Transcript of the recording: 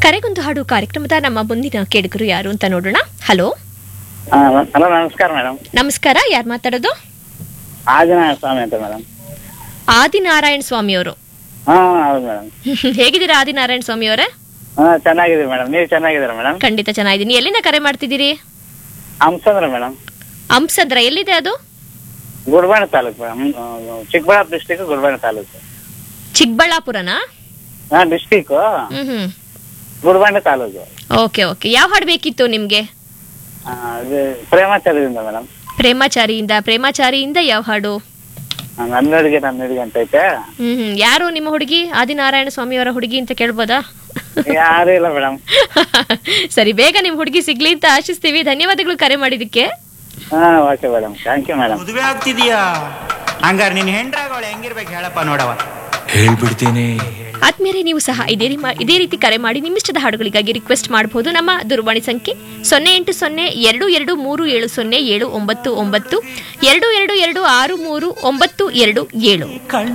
ಕರೆಗೊಂದು ಹಾಡು ಕಾರ್ಯಕ್ರಮದ ನಮ್ಮ ಮುಂದಿನ ಕೇಳುಗರು ಯಾರು ಅಂತ ನೋಡೋಣ ಹಲೋ ಹಲೋ ನಮಸ್ಕಾರ ಮೇಡಮ್ ನಮಸ್ಕಾರ ಯಾರು ಮಾತಾಡೋದು ಆಂಜನೇಯ ಸ್ವಾಮಿ ಅಂತ ಮೇಡಮ್ ಆದಿನಾರಾಯಣ ಸ್ವಾಮಿ ಅವರು ಹಾ ಹೌದು ಮೇಡಮ್ ಹೇಗಿದ್ದೀರಾ ಆದಿನಾರಾಯಣ ಸ್ವಾಮಿ ಅವರೇ ಹಾ ಚೆನ್ನಾಗಿದೆ ಮೇಡಮ್ ನೀವು ಚೆನ್ನಾಗಿದ್ದೀರಾ ಮೇಡಮ್ ಖಂಡಿತ ಚೆನ್ನಾಗಿದ್ದೀನಿ ಎಲ್ಲಿಂದ ಕರೆ ಮಾಡ್ತಿದ್ದೀರಿ ಹಂಸಂದ್ರ ಮೇಡಮ್ ಹಂಸಂದ್ರ ಎಲ್ಲಿದೆ ಅದು ಗುಡ್ಬಾಣ ತಾಲೂಕು ಮೇಡಮ್ ಚಿಕ್ಕಬಳ್ಳಾಪುರ ಡಿಸ್ಟಿಕ್ ಗುಡ್ಬಾಣ ತಾಲೂಕು ಚಿಕ್ಕಬಳ್ಳಾಪುರನಾ ಹಾ ಡಿಸ್ಟಿಕ್ ಹ್ಮ್ ಹ್ಮ್ ಗುಡ್ಬಾಣ ತಾಲೂಕು ಓಕೆ ಓಕೆ ಯಾವ ಹಾಡು ಬೇಕಿತ್ತು ನಿಮ್ಗೆ ಆ, ಇದು ಪ್ರೇಮಾಚಾರ್ಯದಿಂದ ಮೇಡಮ್ ಪ್ರೇಮಾಚಾರಿಯಿಂದ ಪ್ರೇಮಾಚಾರಿಯಿಂದ ಯಾವ ಹಾಡು ನನ್ನಡಿಗೆ ನನ್ನಡಿಗೆ ಅಂತ ಐತೆ ಹ್ಮ್ ಹ್ಮ್ ಯಾರು ನಿಮ್ಮ ಹುಡುಗಿ ಆದಿನಾರಾಯಣ ಸ್ವಾಮಿ ಅವರ ಹುಡುಗಿ ಅಂತ ಕೇಳ್ಬೋದಾ ಯಾರು ಇಲ್ಲ ಮೇಡಮ್ ಸರಿ ಬೇಗ ನಿಮ್ ಹುಡುಗಿ ಸಿಗ್ಲಿ ಅಂತ ಆಶಿಸ್ತೀವಿ ಧನ್ಯವಾದಗಳು ಕರೆ ಮಾಡಿದಕ್ಕೆ ಹಾ okay madam thank you madam ಮದುವೆ ಆಗ್ತಿದೀಯಾ ಹಂಗಾರೆ ನಿನ್ ಹೆಂಡ್ರಾಗ ಹೆಂಗಿರ್ಬೇಕು ಹೇಳಪ್ಪ ನೋಡವ ಹೇಳ್ಬಿಡ್ತೀನಿ ಆದ್ಮೇಲೆ ನೀವು ಸಹ ಇದೇ ರಿ- ಇದೇ ರೀತಿ ಕರೆ ಮಾಡಿ ನಿಮ್ಮಿಷ್ಟದ ಹಾಡುಗಳಿಗಾಗಿ ರಿಕ್ವೆಸ್ಟ್ ಮಾಡಬಹುದು ನಮ್ಮ ದೂರವಾಣಿ ಸಂಖ್ಯೆ ಸೊನ್ನೆ ಎಂಟು ಸೊನ್ನೆ ಎರಡು ಎರಡು ಮೂರು ಏಳು ಸೊನ್ನೆ ಏಳು ಒಂಬತ್ತು ಒಂಬತ್ತು ಎರಡು ಎರಡು ಎರಡು ಆರು ಮೂರು ಒಂಬತ್ತು ಎರಡು ಏಳು